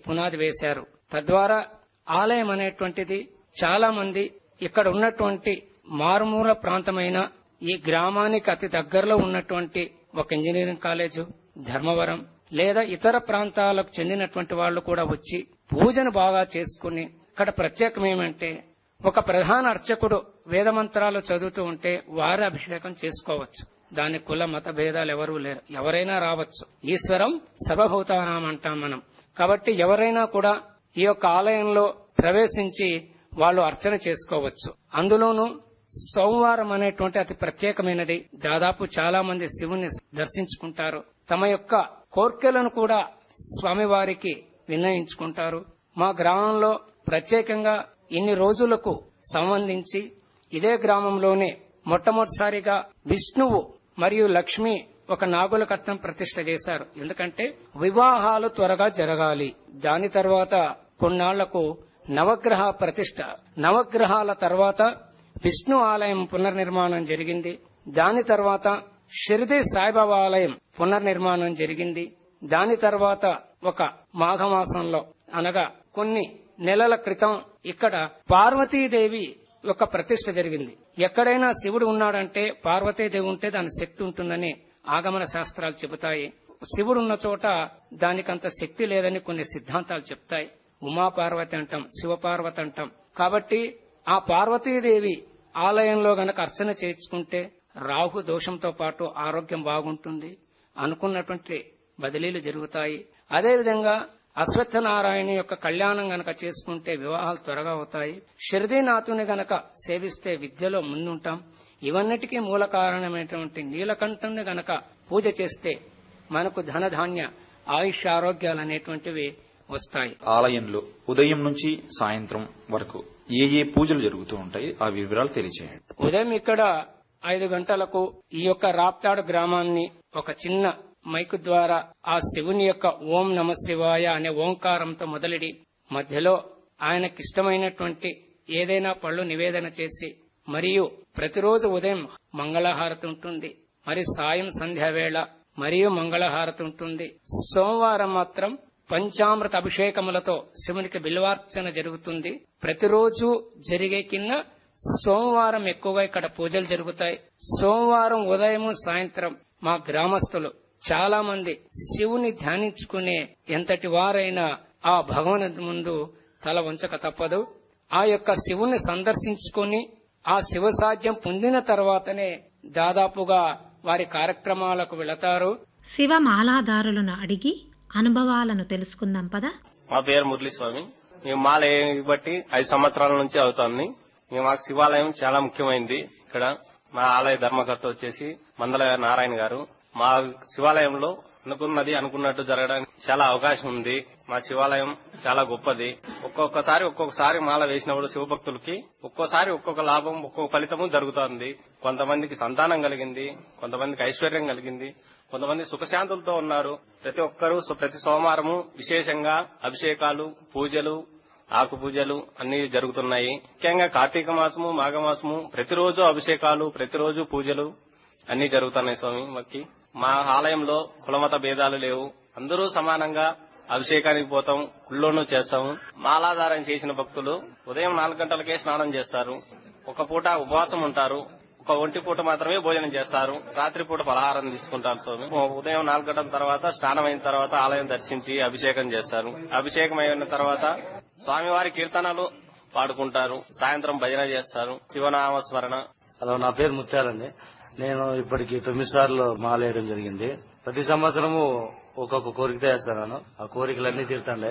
పునాది వేశారు తద్వారా ఆలయం అనేటువంటిది చాలా మంది ఇక్కడ ఉన్నటువంటి మారుమూల ప్రాంతమైన ఈ గ్రామానికి అతి దగ్గరలో ఉన్నటువంటి ఒక ఇంజనీరింగ్ కాలేజు ధర్మవరం లేదా ఇతర ప్రాంతాలకు చెందినటువంటి వాళ్ళు కూడా వచ్చి పూజను బాగా చేసుకుని ఇక్కడ ప్రత్యేకం ఏమంటే ఒక ప్రధాన అర్చకుడు వేదమంత్రాలు చదువుతూ ఉంటే వారి అభిషేకం చేసుకోవచ్చు దాని కుల మత భేదాలు ఎవరూ లేరు ఎవరైనా రావచ్చు ఈశ్వరం సర్వభూతానాం అంటాం మనం కాబట్టి ఎవరైనా కూడా ఈ యొక్క ఆలయంలో ప్రవేశించి వాళ్ళు అర్చన చేసుకోవచ్చు అందులోనూ సోమవారం అనేటువంటి అతి ప్రత్యేకమైనది దాదాపు చాలా మంది శివుని దర్శించుకుంటారు తమ యొక్క కోర్కెలను కూడా స్వామివారికి విన్నయించుకుంటారు మా గ్రామంలో ప్రత్యేకంగా ఇన్ని రోజులకు సంబంధించి ఇదే గ్రామంలోనే మొట్టమొదటిసారిగా విష్ణువు మరియు లక్ష్మి ఒక నాగుల కట్టం ప్రతిష్ట చేశారు ఎందుకంటే వివాహాలు త్వరగా జరగాలి దాని తర్వాత కొన్నాళ్లకు నవగ్రహ ప్రతిష్ట నవగ్రహాల తర్వాత విష్ణు ఆలయం పునర్నిర్మాణం జరిగింది దాని తర్వాత షిరిడి సాయిబాబా ఆలయం పునర్నిర్మాణం జరిగింది దాని తర్వాత ఒక మాఘమాసంలో అనగా కొన్ని నెలల క్రితం ఇక్కడ పార్వతీదేవి ఒక ప్రతిష్ట జరిగింది ఎక్కడైనా శివుడు ఉన్నాడంటే పార్వతీదేవి ఉంటే దాని శక్తి ఉంటుందని ఆగమన శాస్త్రాలు చెబుతాయి శివుడు ఉన్న చోట దానికంత శక్తి లేదని కొన్ని సిద్ధాంతాలు చెప్తాయి ఉమా పార్వతి అంటాం శివపార్వతి అంటాం కాబట్టి ఆ పార్వతీదేవి ఆలయంలో గనక అర్చన చేయించుకుంటే రాహు దోషంతో పాటు ఆరోగ్యం బాగుంటుంది అనుకున్నటువంటి బదిలీలు జరుగుతాయి అదేవిధంగా అశ్వత్థనారాయణ యొక్క కళ్యాణం గనక చేసుకుంటే వివాహాలు త్వరగా అవుతాయి షిర్దీనాథుని గనక సేవిస్తే విద్యలో ముందుంటాం ఇవన్నిటికీ మూల కారణమైనటువంటి నీలకంఠుని గనక పూజ చేస్తే మనకు ధనధాన్య ఆయుష్ ఆరోగ్యాలు అనేటువంటివి వస్తాయి ఆలయంలో ఉదయం నుంచి సాయంత్రం వరకు ఏ ఏ పూజలు జరుగుతూ ఉంటాయి ఆ వివరాలు తెలియజేయండి ఉదయం ఇక్కడ ఐదు గంటలకు ఈ యొక్క రాప్తాడు గ్రామాన్ని ఒక చిన్న మైకు ద్వారా ఆ శివుని యొక్క ఓం నమ శివాయ అనే ఓంకారంతో మొదలెడి మధ్యలో ఆయనకిష్టమైనటువంటి ఏదైనా పళ్ళు నివేదన చేసి మరియు ప్రతిరోజు ఉదయం మంగళహారతి ఉంటుంది మరి సాయం సంధ్య వేళ మరియు మంగళహారతి ఉంటుంది సోమవారం మాత్రం పంచామృత అభిషేకములతో శివునికి బిల్వార్చన జరుగుతుంది ప్రతిరోజు జరిగే కింద సోమవారం ఎక్కువగా ఇక్కడ పూజలు జరుగుతాయి సోమవారం ఉదయం సాయంత్రం మా గ్రామస్తులు చాలా మంది శివుని ధ్యానించుకునే ఎంతటి వారైనా ఆ భగవన్ ముందు తల వంచక తప్పదు ఆ యొక్క శివుని సందర్శించుకొని ఆ శివ సాధ్యం పొందిన తర్వాతనే దాదాపుగా వారి కార్యక్రమాలకు వెళతారు శివ మాలాదారులను అడిగి అనుభవాలను తెలుసుకుందాం పదా మా పేరు మురళీస్వామి మేము మాల బట్టి ఐదు సంవత్సరాల నుంచి అవుతుంది మేము మాకు శివాలయం చాలా ముఖ్యమైనది ఇక్కడ మా ఆలయ ధర్మకర్త వచ్చేసి మందల నారాయణ గారు మా శివాలయంలో అనుకున్నది అనుకున్నట్టు జరగడానికి చాలా అవకాశం ఉంది మా శివాలయం చాలా గొప్పది ఒక్కొక్కసారి ఒక్కొక్కసారి మాల వేసినప్పుడు శివభక్తులకి ఒక్కోసారి ఒక్కొక్క లాభం ఒక్కొక్క ఫలితము జరుగుతోంది కొంతమందికి సంతానం కలిగింది కొంతమందికి ఐశ్వర్యం కలిగింది కొంతమంది సుఖశాంతులతో ఉన్నారు ప్రతి ఒక్కరూ సో- ప్రతి సోమవారము విశేషంగా అభిషేకాలు పూజలు ఆకు పూజలు అన్ని జరుగుతున్నాయి ముఖ్యంగా కార్తీక మాసము మాఘమాసము ప్రతిరోజు అభిషేకాలు ప్రతిరోజు పూజలు అన్ని జరుగుతున్నాయి స్వామి మాకి మా ఆలయంలో కులమత భేదాలు లేవు అందరూ సమానంగా అభిషేకానికి పోతాం గుళ్ళోనూ చేస్తాము మాలాధారం చేసిన భక్తులు ఉదయం నాలుగు గంటలకే స్నానం చేస్తారు ఒక పూట ఉపవాసం ఉంటారు ఒక ఒంటి పూట మాత్రమే భోజనం చేస్తారు రాత్రి పూట పలహారం తీసుకుంటారు స్వామి ఉదయం నాలుగు గంటల తర్వాత స్నానం అయిన తర్వాత ఆలయం దర్శించి అభిషేకం చేస్తారు అభిషేకం అయిన తర్వాత స్వామివారి కీర్తనలు పాడుకుంటారు సాయంత్రం భజన చేస్తారు శివనామ స్మరణ హలో నా పేరు ముత్యాలండి నేను ఇప్పటికి తొమ్మిది సార్లు మాలేయడం జరిగింది ప్రతి సంవత్సరము ఒక్కొక్క కోరికతో వేస్తాను ఆ కోరికలన్నీ తీరుతాండే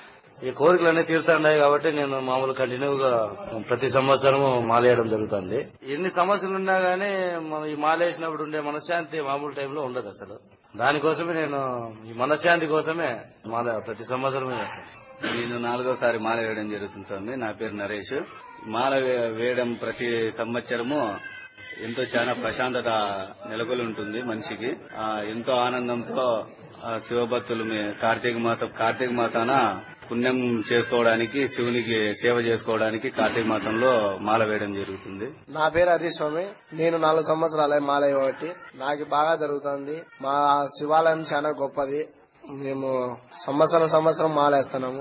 ఈ కోరికలన్నీ తీరుతాండే కాబట్టి నేను మామూలు కంటిన్యూగా ప్రతి సంవత్సరము మాలేయడం జరుగుతుంది ఎన్ని సమస్యలు ఉన్నా గానీ మనం ఈ మాల వేసినప్పుడు ఉండే మనశ్శాంతి మామూలు టైంలో ఉండదు అసలు దానికోసమే నేను ఈ మనశ్శాంతి కోసమే మాల ప్రతి సంవత్సరమే వేస్తాను నేను నాలుగోసారి మాల వేయడం జరుగుతుంది స్వామి నా పేరు నరేష్ మాల వే- వేయడం ప్రతి సంవత్సరము ఎంతో చాలా ప్రశాంతత నెలకొని ఉంటుంది మనిషికి ఆ, ఎంతో ఆనందంతో ఆ, శివభక్తులు మే- కార్తీక మాసం కార్తీక మాసాన పుణ్యం చేసుకోవడానికి శివునికి సేవ చేసుకోవడానికి కార్తీక మాసంలో మాల వేయడం జరుగుతుంది నా పేరు హరీష్ స్వామి నేను నాలుగు సంవత్సరాలే మాలయ్య ఒకటి నాకు బాగా జరుగుతుంది మా శివాలయం చాలా గొప్పది మేము సంవత్సరం సంవత్సరం మాలేస్తున్నాము